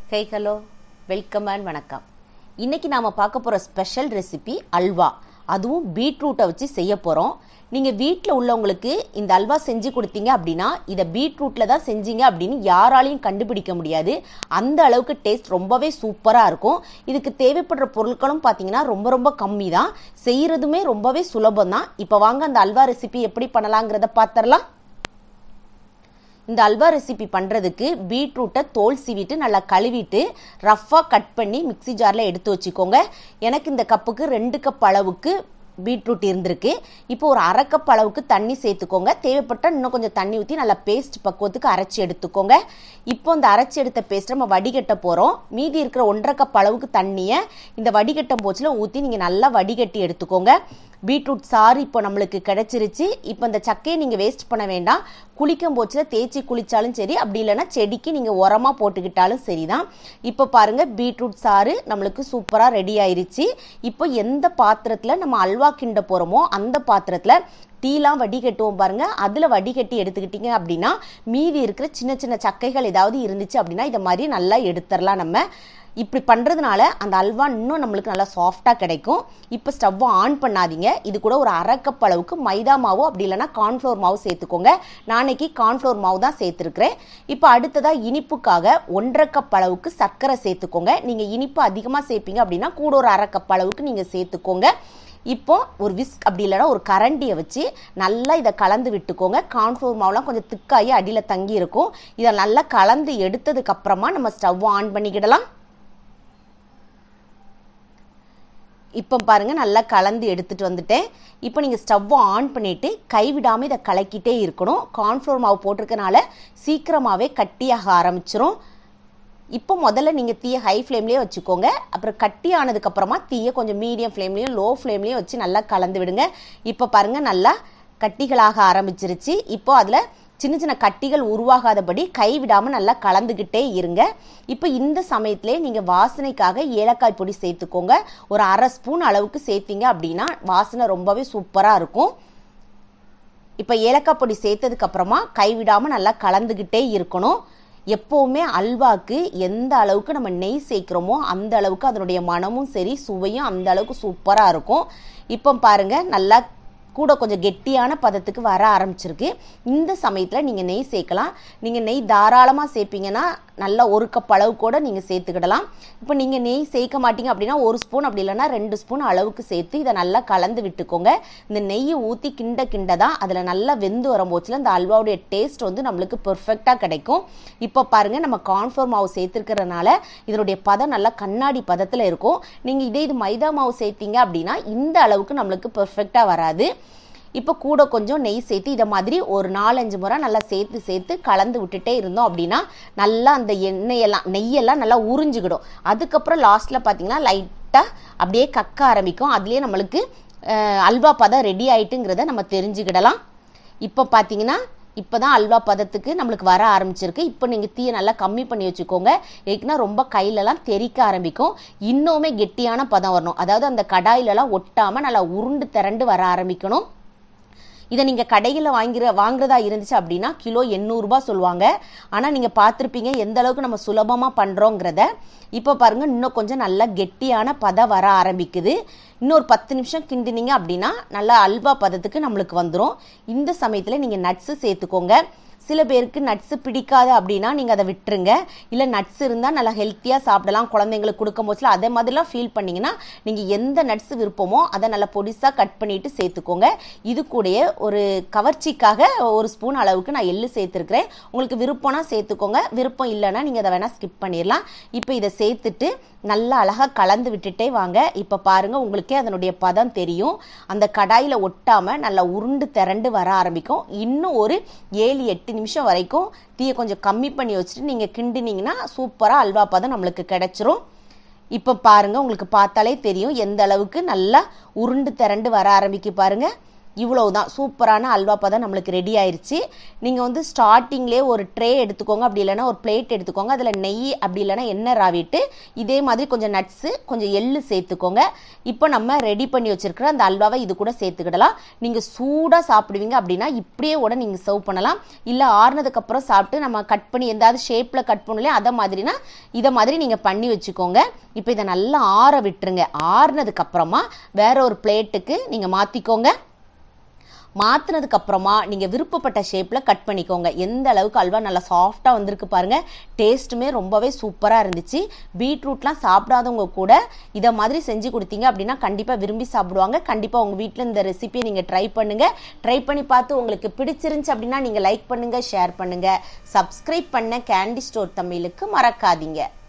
hey hello welcome and வணக்கம் இன்னைக்கு நாம பார்க்க போற ஸ்பெஷல் ரெசிபி அல்வா அதுவும் பீட்ரூட்டை வச்சு செய்ய போறோம் நீங்க வீட்டில் உள்ளவங்களுக்கு இந்த அல்வா செஞ்சு கொடுத்தீங்க அப்படின்னா இதை பீட்ரூட்ல தான் செஞ்சீங்க அப்படின்னு யாராலையும் கண்டுபிடிக்க முடியாது அந்த அளவுக்கு டேஸ்ட் ரொம்பவே சூப்பரா இருக்கும் இதுக்கு தேவைப்படுற பொருட்களும் பார்த்தீங்கன்னா ரொம்ப ரொம்ப கம்மி தான் செய்யறதுமே ரொம்பவே சுலபம் தான் இப்போ வாங்க அந்த அல்வா ரெசிபி எப்படி பண்ணலாங்கிறத பார்த்துடலாம் இந்த அல்வா ரெசிபி பண்ணுறதுக்கு பீட்ரூட்டை தோல் சீவிட்டு நல்லா கழுவிட்டு ரஃப்பாக கட் பண்ணி மிக்ஸி ஜாரில் எடுத்து வச்சுக்கோங்க எனக்கு இந்த கப்புக்கு ரெண்டு கப் அளவுக்கு பீட்ரூட் இருந்திருக்கு இப்போ ஒரு அரை கப் அளவுக்கு தண்ணி சேர்த்துக்கோங்க தேவைப்பட்ட இன்னும் கொஞ்சம் தண்ணி ஊற்றி நல்லா பேஸ்ட் பக்குவத்துக்கு அரைச்சி எடுத்துக்கோங்க இப்போ இந்த அரைச்சி எடுத்த பேஸ்ட் நம்ம வடிகட்ட போகிறோம் மீதி இருக்கிற ஒன்றரை கப் அளவுக்கு தண்ணியை இந்த வடிகட்டும் போச்சில் ஊற்றி நீங்கள் நல்லா வடிகட்டி எடுத்துக்கோங்க பீட்ரூட் சாறு இப்போ நம்மளுக்கு கிடைச்சிருச்சு இப்போ இந்த சக்கையை நீங்கள் வேஸ்ட் பண்ண வேண்டாம் குளிக்கும் போச்சில் தேய்ச்சி குளிச்சாலும் சரி அப்படி இல்லைன்னா செடிக்கு நீங்கள் உரமாக போட்டுக்கிட்டாலும் சரிதான் இப்போ பாருங்கள் பீட்ரூட் சாறு நம்மளுக்கு சூப்பராக ரெடி ஆயிருச்சு இப்போ எந்த பாத்திரத்தில் நம்ம அல்வா கிண்ட போகிறோமோ அந்த பாத்திரத்தில் டீலாம் வடிகட்டுவோம் பாருங்க அதில் வடிகட்டி எடுத்துக்கிட்டீங்க அப்படின்னா மீதி இருக்கிற சின்ன சின்ன சக்கைகள் ஏதாவது இருந்துச்சு அப்படின்னா இதை மாதிரி நல்லா எடுத்துடலாம் நம்ம இப்படி பண்ணுறதுனால அந்த அல்வா இன்னும் நம்மளுக்கு நல்லா சாஃப்டாக கிடைக்கும் இப்போ ஸ்டவ்வை ஆன் பண்ணாதீங்க இது கூட ஒரு அரை கப் அளவுக்கு மைதா மாவு அப்படி இல்லைன்னா கார்ன்ஃப்ளோர் மாவு சேர்த்துக்கோங்க நாளைக்கு கார்ன்ஃப்ளோர் மாவு தான் சேர்த்துருக்குறேன் இப்போ அடுத்ததாக இனிப்புக்காக ஒன்றரை கப் அளவுக்கு சர்க்கரை சேர்த்துக்கோங்க நீங்கள் இனிப்பு அதிகமாக சேர்ப்பீங்க அப்படின்னா கூட ஒரு அரை கப் அளவுக்கு நீங்கள் சேர்த்துக்கோங்க இப்போ ஒரு விஸ்க் அப்படி இல்லைன்னா ஒரு கரண்டியை வச்சு நல்லா இதை கலந்து விட்டுக்கோங்க கார்ன்ஃப்ளவர் மாவுலாம் கொஞ்சம் திக்காகி அடியில் தங்கி இருக்கும் இதை நல்லா கலந்து எடுத்ததுக்கு அப்புறமா நம்ம ஸ்டவ் ஆன் பண்ணிக்கிடலாம் இப்போ பாருங்க நல்லா கலந்து எடுத்துட்டு வந்துட்டேன் இப்போ நீங்கள் ஸ்டவ்வை ஆன் பண்ணிட்டு கைவிடாமல் இதை கலக்கிட்டே இருக்கணும் கார்ன்ஃப்ளவர் மாவு போட்டிருக்கனால சீக்கிரமாகவே கட்டியாக ஆரம்பிச்சிரும் இப்போ முதல்ல நீங்கள் தீயை ஹை ஃப்ளேம்லேயே வச்சுக்கோங்க அப்புறம் கட்டி ஆனதுக்கப்புறமா தீயை கொஞ்சம் மீடியம் ஃப்ளேம்லேயும் லோ ஃப்ளேம்லேயும் வச்சு நல்லா கலந்து விடுங்க இப்போ பாருங்கள் நல்லா கட்டிகளாக ஆரம்பிச்சிருச்சு இப்போ அதில் சின்ன சின்ன கட்டிகள் உருவாகாதபடி கைவிடாமல் நல்லா கலந்துக்கிட்டே இருங்க இப்போ இந்த சமயத்திலே நீங்கள் வாசனைக்காக ஏலக்காய் பொடி சேர்த்துக்கோங்க ஒரு அரை ஸ்பூன் அளவுக்கு சேர்த்தீங்க அப்படின்னா வாசனை ரொம்பவே சூப்பராக இருக்கும் இப்போ ஏலக்காய் பொடி சேர்த்ததுக்கு அப்புறமா கைவிடாமல் நல்லா கலந்துக்கிட்டே இருக்கணும் எப்போவுமே அல்வாக்கு எந்த அளவுக்கு நம்ம நெய் சேர்க்குறோமோ அந்த அளவுக்கு அதனுடைய மனமும் சரி சுவையும் அந்த அளவுக்கு சூப்பராக இருக்கும் இப்போ பாருங்க நல்லா கூட கொஞ்சம் கெட்டியான பதத்துக்கு வர ஆரம்பிச்சிருக்கு இந்த சமயத்தில் நீங்கள் நெய் சேர்க்கலாம் நீங்கள் நெய் தாராளமாக சேர்ப்பீங்கன்னா நல்லா ஒரு கப் அளவு கூட நீங்கள் சேர்த்துக்கிடலாம் இப்போ நீங்கள் நெய் சேர்க்க மாட்டீங்க அப்படின்னா ஒரு ஸ்பூன் அப்படி இல்லைன்னா ரெண்டு ஸ்பூன் அளவுக்கு சேர்த்து இதை நல்லா கலந்து விட்டுக்கோங்க இந்த நெய்யை ஊற்றி கிண்ட கிண்ட தான் அதில் நல்லா வெந்து வரும்போச்சில் இந்த அல்வாவுடைய டேஸ்ட் வந்து நம்மளுக்கு பெர்ஃபெக்டாக கிடைக்கும் இப்போ பாருங்கள் நம்ம கார்ன்ஃப்ளவர் மாவு சேர்த்துருக்கிறதுனால இதனுடைய பதம் நல்லா கண்ணாடி பதத்தில் இருக்கும் நீங்கள் இதே இது மைதா மாவு சேர்த்தீங்க அப்படின்னா இந்த அளவுக்கு நம்மளுக்கு பெர்ஃபெக்டாக வராது இப்போ கூட கொஞ்சம் நெய் சேர்த்து இதை மாதிரி ஒரு நாலஞ்சு முறை நல்லா சேர்த்து சேர்த்து கலந்து விட்டுட்டே இருந்தோம் அப்படின்னா நல்லா அந்த எண்ணெயெல்லாம் நெய்யெல்லாம் நல்லா உறிஞ்சிக்கிடும் அதுக்கப்புறம் லாஸ்ட்டில் பார்த்தீங்கன்னா லைட்டாக அப்படியே கக்க ஆரம்பிக்கும் அதுலேயே நம்மளுக்கு அல்வா பதம் ரெடி ஆயிட்டுங்கிறத நம்ம தெரிஞ்சுக்கிடலாம் இப்போ பார்த்தீங்கன்னா இப்போ தான் அல்வா பதத்துக்கு நம்மளுக்கு வர ஆரம்பிச்சிருக்கு இப்போ நீங்கள் தீயை நல்லா கம்மி பண்ணி வச்சுக்கோங்க ஏன்னா ரொம்ப கையிலலாம் தெறிக்க ஆரம்பிக்கும் இன்னுமே கெட்டியான பதம் வரணும் அதாவது அந்த கடாயிலலாம் ஒட்டாமல் நல்லா உருண்டு திரண்டு வர ஆரம்பிக்கணும் இதை நீங்கள் கடையில் வாங்கிற வாங்குறதா இருந்துச்சு அப்படின்னா கிலோ எண்ணூறுரூபா சொல்லுவாங்க ஆனால் நீங்கள் பார்த்துருப்பீங்க எந்த அளவுக்கு நம்ம சுலபமாக பண்ணுறோங்கிறத இப்போ பாருங்கள் இன்னும் கொஞ்சம் நல்லா கெட்டியான பதம் வர ஆரம்பிக்குது இன்னொரு பத்து நிமிஷம் கிண்டினீங்க அப்படின்னா நல்லா அல்வா பதத்துக்கு நம்மளுக்கு வந்துடும் இந்த சமயத்தில் நீங்கள் நட்ஸு சேர்த்துக்கோங்க சில பேருக்கு நட்ஸு பிடிக்காது அப்படின்னா நீங்கள் அதை விட்டுருங்க இல்லை நட்ஸ் இருந்தால் நல்லா ஹெல்த்தியாக சாப்பிடலாம் குழந்தைங்களுக்கு கொடுக்கும் போச்சுல அதே மாதிரிலாம் ஃபீல் பண்ணிங்கன்னா நீங்கள் எந்த நட்ஸ் விருப்பமோ அதை நல்லா பொடிசாக கட் பண்ணிவிட்டு சேர்த்துக்கோங்க இது கூடயே ஒரு கவர்ச்சிக்காக ஒரு ஸ்பூன் அளவுக்கு நான் எள்ளு சேர்த்துருக்கிறேன் உங்களுக்கு விருப்பம்னா சேர்த்துக்கோங்க விருப்பம் இல்லைன்னா நீங்கள் அதை வேணால் ஸ்கிப் பண்ணிடலாம் இப்போ இதை சேர்த்துட்டு நல்லா அழகாக கலந்து விட்டுட்டே வாங்க இப்போ பாருங்கள் உங்களுக்கே அதனுடைய பதம் தெரியும் அந்த கடாயில் ஒட்டாமல் நல்லா உருண்டு திரண்டு வர ஆரம்பிக்கும் இன்னும் ஒரு ஏழு எட்டு நிமிஷம் வரைக்கும் தீயை கொஞ்சம் கம்மி பண்ணி வச்சுட்டு நீங்கள் கிண்டினீங்கன்னா சூப்பராக அல்வா பதம் நம்மளுக்கு கிடைச்சிரும் இப்போ பாருங்கள் உங்களுக்கு பார்த்தாலே தெரியும் எந்த அளவுக்கு நல்லா உருண்டு திரண்டு வர ஆரம்பிக்கு பாருங்கள் இவ்வளவுதான் சூப்பரான அல்வா பதம் நம்மளுக்கு ரெடி ஆயிருச்சு நீங்கள் வந்து ஸ்டார்டிங்லேயே ஒரு ட்ரே எடுத்துக்கோங்க அப்படி இல்லைன்னா ஒரு பிளேட் எடுத்துக்கோங்க அதில் நெய் அப்படி இல்லைன்னா எண்ணெய் ராவிட்டு இதே மாதிரி கொஞ்சம் நட்ஸு கொஞ்சம் எள்ளு சேர்த்துக்கோங்க இப்போ நம்ம ரெடி பண்ணி வச்சிருக்கிற அந்த அல்வாவை இது கூட சேர்த்துக்கிடலாம் நீங்கள் சூடாக சாப்பிடுவீங்க அப்படின்னா இப்படியே கூட நீங்கள் சர்வ் பண்ணலாம் இல்லை ஆறுனதுக்கப்புறம் சாப்பிட்டு நம்ம கட் பண்ணி எந்தாவது ஷேப்பில் கட் பண்ணலையே அதை மாதிரினா இதை மாதிரி நீங்கள் பண்ணி வச்சுக்கோங்க இப்போ இதை நல்லா ஆற விட்டுருங்க ஆறுனதுக்கப்புறமா வேற ஒரு பிளேட்டுக்கு நீங்கள் மாற்றிக்கோங்க மாற்றினதுக்கு அப்புறமா நீங்கள் விருப்பப்பட்ட ஷேப்பில் கட் பண்ணிக்கோங்க எந்த அளவுக்கு அல்வா நல்லா சாஃப்டாக வந்திருக்கு பாருங்க டேஸ்ட்டுமே ரொம்பவே சூப்பராக இருந்துச்சு பீட்ரூட்லாம் சாப்பிடாதவங்க கூட இதை மாதிரி செஞ்சு கொடுத்தீங்க அப்படின்னா கண்டிப்பாக விரும்பி சாப்பிடுவாங்க கண்டிப்பாக உங்கள் வீட்டில் இந்த ரெசிபியை நீங்கள் ட்ரை பண்ணுங்கள் ட்ரை பண்ணி பார்த்து உங்களுக்கு பிடிச்சிருந்துச்சு அப்படின்னா நீங்கள் லைக் பண்ணுங்கள் ஷேர் பண்ணுங்கள் சப்ஸ்கிரைப் பண்ண கேண்டி ஸ்டோர் தமிழுக்கு மறக்காதீங்க